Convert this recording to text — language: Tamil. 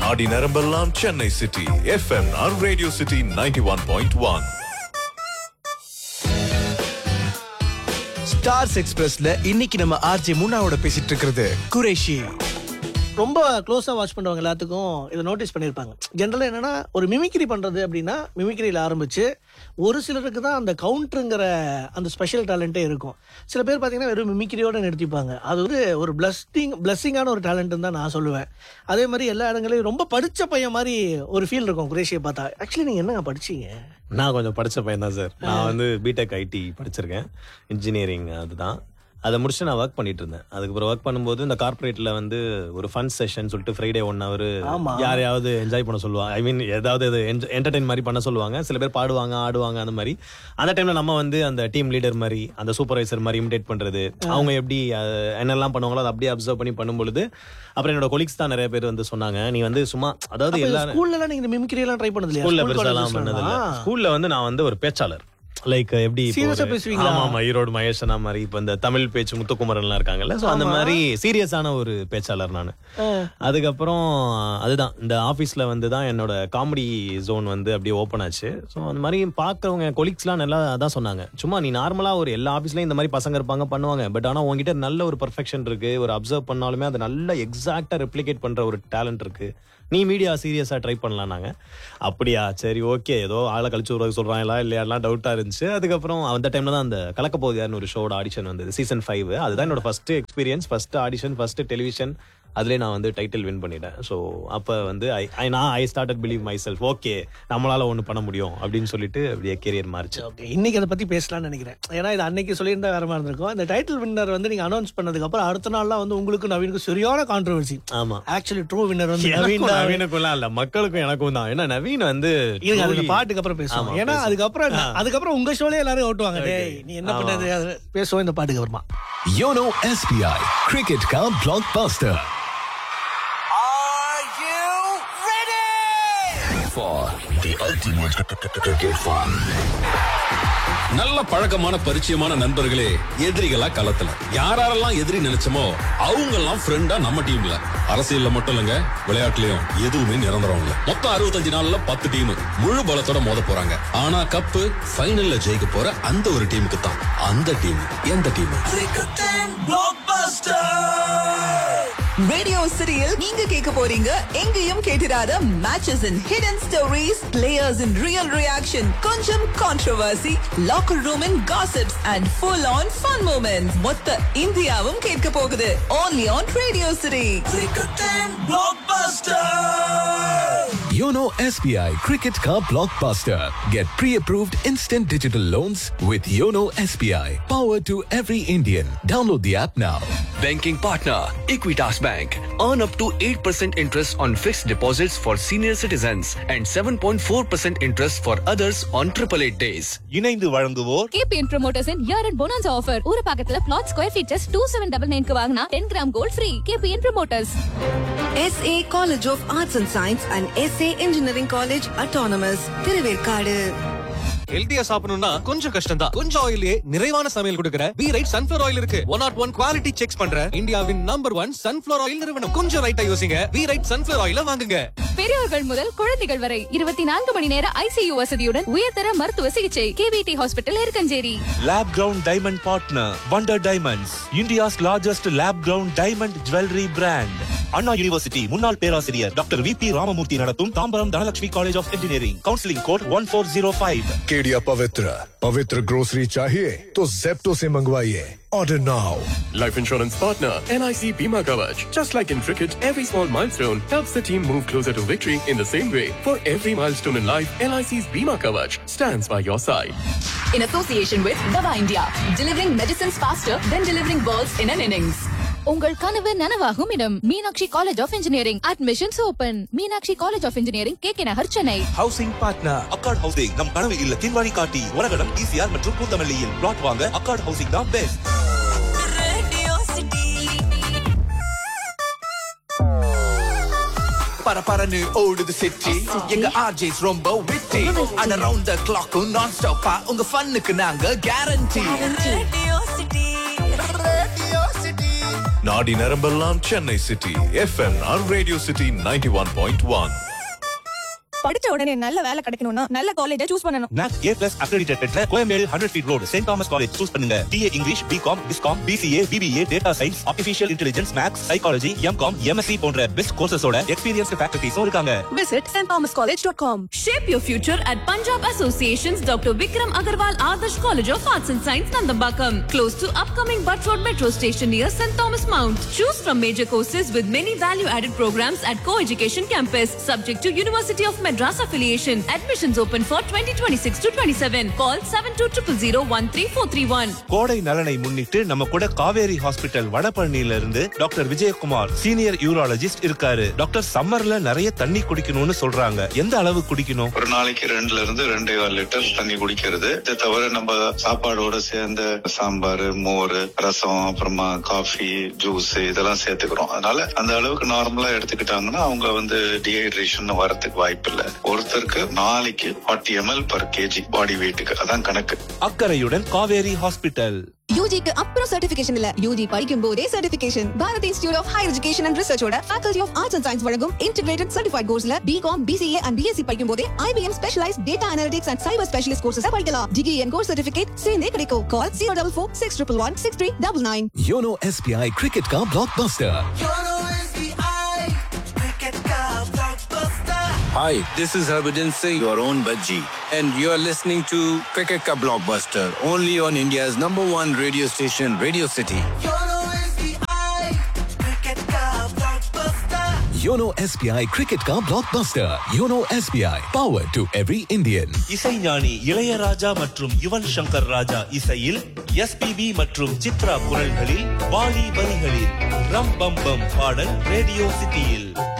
நாடி நரம்பெல்லாம் சென்னை சிட்டி எஃப்எம்ஆர் radio city ninety one point one stars எக்ஸ்பிரஸ்ல இன்னைக்கு நம்ம ஆர்ஜே முன்னாவோட பேசிட்டு இருக்கிறது குரேஷி ரொம்ப க்ளோஸாக வாட்ச் பண்ணுறவங்க எல்லாத்துக்கும் இதை நோட்டீஸ் பண்ணியிருப்பாங்க ஜென்ரலாக என்னன்னா ஒரு மிமிக்ரி பண்ணுறது அப்படின்னா மிமிக்ரியில் ஆரம்பிச்சு ஒரு சிலருக்கு தான் அந்த கவுண்டருங்கிற அந்த ஸ்பெஷல் டேலண்ட்டே இருக்கும் சில பேர் பார்த்தீங்கன்னா வெறும் மிமிக்ரியோட நிறுத்திப்பாங்க அது வந்து ஒரு பிளஸ்டிங் பிளஸ்ஸிங்கான ஒரு டேலண்ட்னு தான் நான் சொல்லுவேன் அதே மாதிரி எல்லா இடங்களையும் ரொம்ப படித்த பையன் மாதிரி ஒரு ஃபீல் இருக்கும் குரேஷியை பார்த்தா ஆக்சுவலி நீங்கள் என்னங்க படிச்சீங்க நான் கொஞ்சம் படிச்ச பையன் தான் சார் நான் வந்து பிடெக் ஐடி படிச்சிருக்கேன் இன்ஜினியரிங் அதுதான் அதை முடிச்சு நான் ஒர்க் பண்ணிட்டு இருந்தேன் அதுக்கப்புறம் ஒர்க் பண்ணும்போது இந்த கார்ப்பரேட்ல வந்து ஒரு ஃபன் செஷன் சொல்லிட்டு ஃப்ரைடே ஒன் ஹவர் ஆமா. யாரையாவது என்ஜாய் பண்ண சொல்லுவாங்க ஐ மீன் ஏதாவது இது என்டர்டைன் மாதிரி பண்ண சொல்லுவாங்க சில பேர் பாடுவாங்க ஆடுவாங்க அந்த மாதிரி அந்த டைம்ல நம்ம வந்து அந்த டீம் லீடர் மாதிரி அந்த சூப்பர்வைசர் மாதிரி இமிடேட் பண்றது அவங்க எப்படி அஹ், என்னெல்லாம் பண்ணுவாங்களோ அதை அப்படியே அப்சர்வ் பண்ணி பண்ணும்பொழுது அப்புறம் என்னோட கொலீக்ஸ் தான் நிறைய பேர் வந்து சொன்னாங்க நீ வந்து சும்மா அதாவது எல்லாரும் ஸ்கூல்லலாம் நீங்கள் மிமிக்ரி எல்லாம் ட்ரை பண்ணது இல்லையா ஸ்கூல்ல School பெருசாலாம் colleges பண்ணது இல்ல எல்லாம்? ஸ்கூல்ல வந்து நான் வந்து ஒரு பேச்சாளர் லைக் எப்படி இப்போ Serious ஆ ஒரு- பேசுவீங்களா? ஆமா ஆமா ஈரோடு மகேஷனா மாதிரி இப்ப இந்த தமிழ் பேச்சு முத்துக்குமரன்லாம் இருக்காங்கல்ல சோ அந்த மாதிரி சீரியஸான ஒரு பேச்சாளர் நான் அதுக்கப்புறம் அதுதான் இந்த ஆபீஸ்ல வந்து தான் என்னோட காமெடி ஜோன் வந்து அப்படியே ஓப்பன் ஆச்சு ஸோ அந்த மாதிரி பாக்குறவங்க கொலீக்ஸ்லாம் நல்லா அதான் சொன்னாங்க சும்மா நீ நார்மலா ஒரு எல்லா ஆபீஸ்லயும் இந்த மாதிரி பசங்க இருப்பாங்க பண்ணுவாங்க பட் ஆனா உங்ககிட்ட நல்ல ஒரு பர்ஃபெக்ஷன் இருக்கு ஒரு அப்சர்வ் பண்ணாலுமே அதை நல்லா எக்ஸாக்டா ரெப்ளிகேட் பண்ற ஒரு டேலண்ட் இருக்கு நீ மீடியா சீரியஸா ட்ரை பண்ணலாம் நாங்க அப்படியா சரி ஓகே ஏதோ ஆளை கழிச்சு விடுறது சொல்றாங்களா இல்லையாலாம் டவுட்டா இருந்துச்சு அதுக்கப்புறம் அந்த டைம்ல தான் அந்த கலக்க போகுதியார்னு ஒரு ஷோட ஆடிஷன் வந்தது சீசன் ஃபைவ் அதுதான் என்னோட first experience first audition first television அதுலயே நான் வந்து டைட்டில் வின் பண்ணிட்டேன் ஸோ அப்ப வந்து I- I- நான் I started believe myself okay நம்மளால ஒண்ணு பண்ண முடியும் அப்படின்னு சொல்லிட்டு அப்படியே கெரியர் மாறிச்சு ஓகே இன்னைக்கு அதை பத்தி பேசலாம்னு நினைக்கிறேன் ஏன்னா இது அன்னைக்கு சொல்லியிருந்தா வேற மாதிரி இருந்திருக்கும் இந்த டைட்டில் வின்னர் வந்து நீங்க அனௌன்ஸ் பண்ணதுக்கு அப்புறம் அடுத்த நாள்லாம் வந்து உங்களுக்கு நவீனுக்கு சரியான கான்ட்ரவர்சி ஆமா ஆக்சுவலி ட்ரூ வின்னர் வந்து நவீன் எனக்கும் தான். நவீனுக்கும்லாம் இல்ல மக்களுக்கும் எனக்கும் தான் ஏன்னா நவீன் வந்து இருங்க அதுக்கு truly- பாட்டுக்கு அப்புறம் பேசுவோம் ஆமா, ஏன்னா பேசுவோம். அதுக்கப்புறம் அதுக்கப்புறம் உங்க ஷோலே எல்லாரும் ஓட்டுவாங்க டேய் நீ என்ன ஆமா. பண்ணது அது பேசுவோம் இந்த பாட்டுக்கு அப்புறமா योनो एसबीआई क्रिकेट का blockbuster for the ultimate cricket fun. நல்ல பழக்கமான பரிச்சயமான நண்பர்களே எதிரிகளா களத்துல யாரெல்லாம் எதிரி நினைச்சோமோ அவங்க எல்லாம் ஃப்ரெண்டா நம்ம டீம்ல அரசியல்ல மட்டும் இல்லங்க விளையாட்டுலயும் எதுவுமே நிரந்தரம் இல்ல மொத்தம் அறுபத்தஞ்சு நாள்ல பத்து டீம் முழு பலத்தோட மோத போறாங்க ஆனா கப்பு ஃபைனல்ல ஜெயிக்க போற அந்த ஒரு டீமுக்கு தான் அந்த டீம் எந்த டீம் ரேடியோ சிட்டியில் நீங்க கேட்க போறீங்க எங்கேயும் கேட்டிராத matches in hidden stories players in real reaction கொஞ்சம் controversy locker room in gossips and full on fun moments மொத்த இந்தியாவும் கேட்க போகுது only on radio city YONO SBI cricket का blockbuster get pre approved instant digital loans with YONO SBI power to every Indian download the app now Banking partner Equitas Bank. Earn up to 8% interest on fixed deposits for senior citizens and 7.4% interest for others on 888 days. இணைந்து வழங்குவோர் KPN promoters year and bonus offer ஒரு பக்கத்துல plot square feet just two seven double நைன்க்கு வாங்கினா ten gram gold free KPN promoters SA College of Arts and Science and SA Engineering College Autonomous Thiruverkadu ஹெல்தியா சாப்பிடணும்னா கொஞ்சம் கஷ்டம் தான் கொஞ்சம் ஆயிலே நிறைவான சமையல் கொடுக்கிற பி ரைட் சன்ஃபிளவர் ஆயில் இருக்கு one not one quality check பண்ற இந்தியாவின் நம்பர் ஒன் சன்ஃபிளவர் ஆயில் நிறுவனம் கொஞ்சம் ரைட்டா யோசிங்க பி ரைட் சன்ஃபிளவர் ஆயில வாங்குங்க பெரியவர்கள் முதல் குழந்தைகள் வரை இருபத்தி நான்கு மணி நேர ஐசியு வசதியுடன் உயர்தர மருத்துவ சிகிச்சை KVT hospital Irukkancheri lab grown diamond partner wonder diamonds India's largest lab grown diamond jewellery brand Anna university முன்னாள் பேராசிரியர் டாக்டர் வி பி ராமமூர்த்தி நடத்தும் Tambaram Dhanalakshmi college of engineering counselling code one four zero five केडिया पवित्र पवित्र ग्रोसरी चाहिए तो जेप्टो से मंगवाइए order now Life insurance partner NIC Bima Kavach. Just like in cricket, every small milestone helps the team move closer to victory in the same way. For every milestone in life, NIC's Bima Kavach stands by your side. In association with Dava India, delivering medicines faster than delivering balls in an innings. உங்கள் கனவு நனவாகும் இடம் Meenakshi college of engineering admissions open Meenakshi college of engineering K K Nagar Chennai housing partner accord housing நம் கனவு இல்லத்தின் வழிகாட்டி உலகம் ஈசிஆர் மற்றும் பூந்தமல்லியில் பிளாட் வாங்க அக்கார்ட் ஹவுசிங் தான் பெஸ்ட் பரபரன்னு ஓடுது சிட்டி எங்க ஆர்ஜேஸ் ரொம்ப witty and around the clock non ஸ்டாப்பா உங்க ஃபன்னுக்கு நாங்க கேரண்டி நாடி நரம்பெல்லாம் சென்னை சிட்டி எஃப்எம்ஆர் radio city ninety one point one படிச்ச உடனே நல்ல வேலை கிடைக்கணும்னா நல்ல காலேஜ சூஸ் பண்ணணும் NAC A plus accredited Koyambedu hundred feet road saint Thomas college choose பண்ணுங்க பிஏ இங்கிலீஷ் பிகாம் பிஸ்காம் BCA BBA data science artificial intelligence maths psychology MCom MSc போன்ற பெஸ்ட் கோர்சஸோட எக்ஸ்பீரியன்ஸ் ஃபேக்கல்டிஸும் இருக்காங்க Visit stthomascollege.com. Shape your future at Punjab Association's Dr. Vikram Agarwal Adarsh College of Arts and Science, Nandambakam, close to upcoming Butt Road Metro Station near St. Thomas Mount. Choose from major courses with many value-added programs at co-education campus, subject to University of Madras affiliation. Admissions open for 2026 to 27. Call 7200 கோடை நலனை முன்னிட்டு நம்ம கூட காவேரி ஹாஸ்பிட்டல் வடபழனியில இருந்து டாக்டர் விஜயகுமார் சீனியர் யூராலஜிஸ்ட் இருக்காரு டாக்டர் சம்மர்ல நிறைய தண்ணி குடிக்கணும்னு சொல்றாங்க எந்த அளவு குடிக்கணும் ஒரு நாளைக்கு ரெண்டுல இருந்து ரெண்டே கால் லிட்டர் தண்ணி குடிக்கிறது இதை தவிர நம்ம சாப்பாடோட சேர்ந்த சாம்பார் மோர் ரசம் அப்புறமா காஃபி ஜூஸ் இதெல்லாம் சேர்த்துக்கிறோம் அதனால அந்த அளவுக்கு நார்மலா எடுத்துக்கிட்டாங்கன்னா அவங்க வந்து டீஹைட்ரேஷன் வரதுக்கு வாய்ப்பு இல்லை ஒருத்தருக்கு நாளைக்கு forty ML per KG body வெயிட்டுக்கு அதான் கணக்கு அக்கறையுடன் காவேரி ஹாஸ்பிட்டல் யூஜிக்கு அப்புறம் சர்டிபிகேஷன் இல்ல யூஜி படிக்கும் போதே certification Bharath institute of higher education and ரிசர்ச்சோட faculty of arts and science வழங்கும் இன்டிகிரேட்டட் சர்டிஃபைட் கோர்ஸ்ல பிகாம் பிசிஏ அண்ட் பிஎஸ்சி படிக்கும் போதே IBM specialise data analytics and cyber specialist courses படிக்கலாம் டிகிரி அண்ட் கோர்ஸ் சர்டிபிகேட் சேர்ந்தே கிடைக்கும் call zero double four six triple one six three double nine YONO SBI cricket का blockbuster Hi, this is Harbhajan Singh, your own Bajji, and you're listening to Cricket Ka Blockbuster, only on India's number one radio station, Radio City. YONO SBI cricket का blockbuster YONO SBI power to every Indian இசைஞானி இளையராஜா மற்றும் யுவன் சங்கர் ராஜா இசையில் எஸ்பிபி மற்றும் சித்ரா குரல்களில் வாலி வரிகளில் ரம் பம் பம் பாடல் ரேடியோ சிட்டியில்